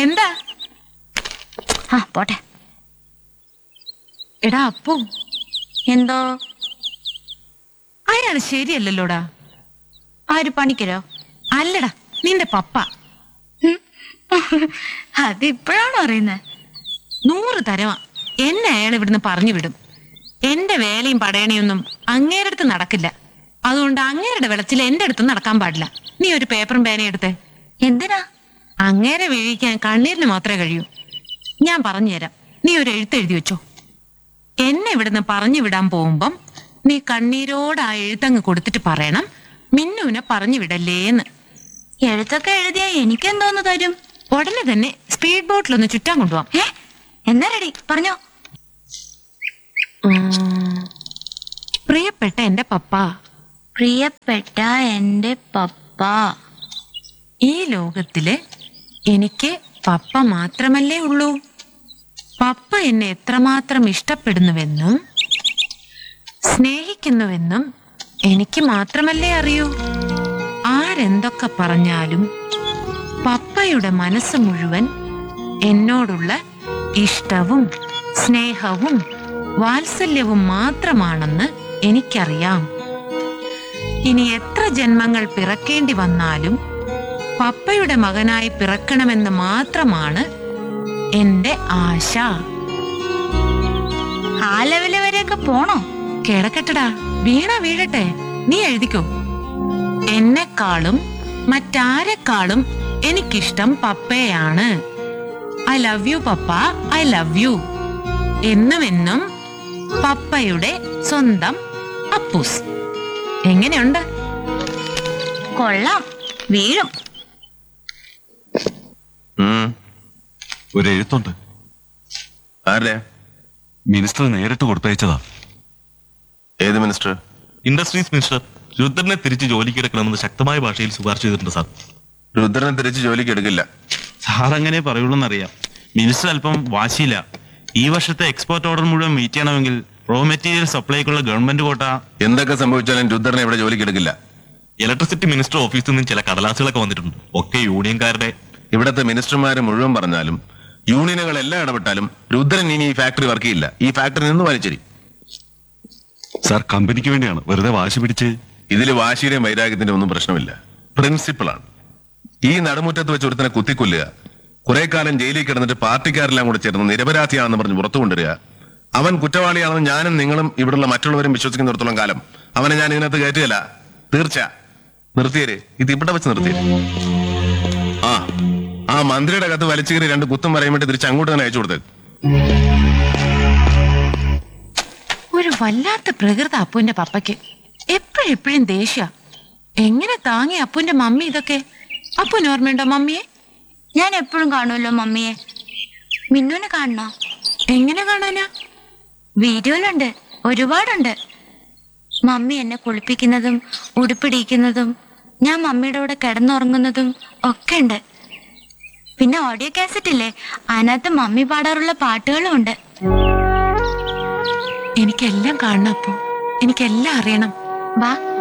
എന്താ ആ പോട്ടെ എടാ അപ്പു എന്തോ അയാൾ ശരിയല്ലല്ലോടാ ആര് പണിക്കരോ അല്ലടാ നിന്റെ പപ്പ അതിപ്പോഴാണോ അറിയുന്നത് നൂറ് തരവാ എന്നെ അയാൾ ഇവിടുന്ന് പറഞ്ഞു വിടും എന്റെ വേലയും പടയണയൊന്നും അങ്ങേരുടെ അടുത്ത് നടക്കില്ല അതുകൊണ്ട് അങ്ങേരുടെ വെളച്ചിൽ എന്റെ അടുത്ത് നടക്കാൻ പാടില്ല നീ ഒരു പേപ്പറും പേനയും എടുത്തേ എന്തിനാ അങ്ങേരെ വീഴിക്കാൻ കണ്ണീരിന് മാത്രമേ കഴിയൂ ഞാൻ പറഞ്ഞുതരാം നീ ഒരു എഴുത്തെഴുതി വെച്ചോ എന്നെ ഇവിടുന്ന് പറഞ്ഞു വിടാൻ പോകുമ്പം നീ കണ്ണീരോട് ആ എഴുത്തങ്ങ് കൊടുത്തിട്ട് പറയണം മിന്നുവിനെ പറഞ്ഞു വിടല്ലേന്ന് എഴുത്തൊക്കെ എഴുതിയാ എനിക്കെന്തോന്ന് തരും ഉടനെ തന്നെ സ്പീഡ് ബോട്ടിലൊന്ന് ചുറ്റാൻ കൊണ്ടുപോവാം ഏ എന്നാ റെഡി പറഞ്ഞോ ഉം. പ്രിയപ്പെട്ട എന്റെ പപ്പ പ്രിയപ്പെട്ട എന്റെ പപ്പ ഈ ലോകത്തില് എനിക്ക് പപ്പ മാത്രമല്ലേ ഉള്ളൂ പപ്പ എന്നെ എത്രമാത്രം ഇഷ്ടപ്പെടുന്നുവെന്നും സ്നേഹിക്കുന്നുവെന്നും എനിക്ക് മാത്രമല്ലേ അറിയൂ ആരെന്തൊക്കെ പറഞ്ഞാലും പപ്പയുടെ മനസ്സ് മുഴുവൻ എന്നോടുള്ള ഇഷ്ടവും സ്നേഹവും വാത്സല്യവും മാത്രമാണെന്ന് എനിക്കറിയാം ഇനി എത്ര ജന്മങ്ങൾ പിറക്കേണ്ടി വന്നാലും പപ്പയുടെ മകനായി പിറക്കണമെന്ന് മാത്രമാണ് എന്റെ ആശ ആ ലെവല് വരെയൊക്കെ പോണോ കിടക്കട്ടടാ വീണ വീഴട്ടെ നീ എഴുതിക്കോ എന്നെക്കാളും മറ്റാരെക്കാളും എനിക്കിഷ്ടം പപ്പയാണ് I love you papa I love you എന്നും എന്നും പപ്പയുടെ സ്വന്തം അപ്പൂസ് എങ്ങനെയുണ്ട് കൊള്ളാം വീഴും ഉം. ഒരു എഴുത്തുണ്ട് ആരുടെ മിനിസ്റ്റർ നേരിട്ട് കൊടുത്തയച്ചതാ ഏത് മിനിസ്റ്റർ ഇൻഡസ്ട്രീസ് മിനിസ്റ്റർ രുദ്രനെ തിരിച്ച് ജോലിക്ക് എടുക്കണമെന്ന് ശക്തമായ ഭാഷയിൽ ശുപാർശ ചെയ്തിട്ടുണ്ട് സാർ രുദ്രനെ തിരിച്ച് ജോലിക്ക് എടുക്കില്ല സാർ അങ്ങനെ പറയുള്ളൂന്നറിയാം മിനിസ്റ്റർ അല്പം വാശിയില്ല ഈ വർഷത്തെ എക്സ്പോർട്ട് ഓർഡർ മുഴുവൻ മീറ്റ് ചെയ്യണമെങ്കിൽ റോ മെറ്റീരിയൽ സപ്ലൈക്കുള്ള ഗവൺമെന്റ് കോട്ട എന്തൊക്കെ സംഭവിച്ചാലും രുദ്രനെ ഇവിടെ ജോലിക്ക് എടുക്കില്ല ഇലക്ട്രിസിറ്റി മിനിസ്റ്റർ ഓഫീസിൽ നിന്ന് ചില കടലാസുകളൊക്കെ വന്നിട്ടുണ്ട് ഒക്കെ യൂണിയൻകാരുടെ ഇവിടത്തെ മിനിസ്റ്റർമാര് മുഴുവൻ പറഞ്ഞാലും യൂണിയനുകൾ എല്ലാം ഇടപെട്ടാലും രുദ്രൻ ഇനി ഈ ഫാക്ടറി വർക്ക് ചെയ്യില്ല ഈ ഫാക്ടറി നിന്ന് വലിച്ചെറി സാർ കമ്പനിക്ക് വേണ്ടിയാണ് വെറുതെ വാശി പിടിച്ച് ഇതിൽ വാശിയുടെയും വൈരാഗ്യത്തിന്റെ ഒന്നും പ്രശ്നമില്ല പ്രിൻസിപ്പിളാണ് ഈ നടുമുറ്റത്ത് വെച്ച് ഒരുത്തനെ കുത്തിക്കൊല്ലുക കുറെ കാലം ജയിലിൽ കിടന്നിട്ട് പാർട്ടിക്കാരെല്ലാം കൂടെ ചേർന്ന് നിരപരാധിയാണെന്ന് പറഞ്ഞ് പുറത്തു കൊണ്ടുവരിക അവൻ കുറ്റവാളിയാണെന്ന് ഞാനും നിങ്ങളും ഇവിടുള്ള മറ്റുള്ളവരും വിശ്വസിക്കുന്നിടത്തോളം കാലം അവനെ ഞാൻ ഇതിനകത്ത് കയറ്റുകയല്ല തീർച്ച നിർത്തിയേര് ഇത് ഇവിടെ വെച്ച് നിർത്തിയേര് ആ ആ മന്ത്രിയുടെ കത്ത് വലിച്ചു കയറി രണ്ട് കുത്തും പറയാൻ വേണ്ടി തിരിച്ച് അങ്ങോട്ട് തന്നെ അയച്ചു കൊടുത്തേക്ക് ഒരു വല്ലാത്ത പ്രകൃത അപ്പുവിന്റെ പപ്പയ്ക്ക് എപ്പോഴെപ്പോഴും ദേഷ്യ എങ്ങനെ താങ്ങി അപ്പുവിന്റെ മമ്മി ഇതൊക്കെ അപ്പുന് ഓർമ്മയുണ്ടോ മമ്മിയെ ഞാൻ എപ്പോഴും കാണുമല്ലോ മമ്മിയെ മിന്നുവിനെ കാണണോ എങ്ങനെ കാണാനാ വീഡിയോയിലുണ്ട് ഒരുപാടുണ്ട് മമ്മി എന്നെ കുളിപ്പിക്കുന്നതും ഉടുപ്പിടിക്കുന്നതും ഞാൻ മമ്മിയുടെ കൂടെ കിടന്നുറങ്ങുന്നതും ഒക്കെ ഉണ്ട് പിന്നെ ഓഡിയോ കാസറ്റ് ഇല്ലേ അതിനകത്ത് മമ്മി പാടാറുള്ള പാട്ടുകളും ഉണ്ട് എനിക്കെല്ലാം കാണണം അപ്പു എനിക്കെല്ലാം അറിയണം വാ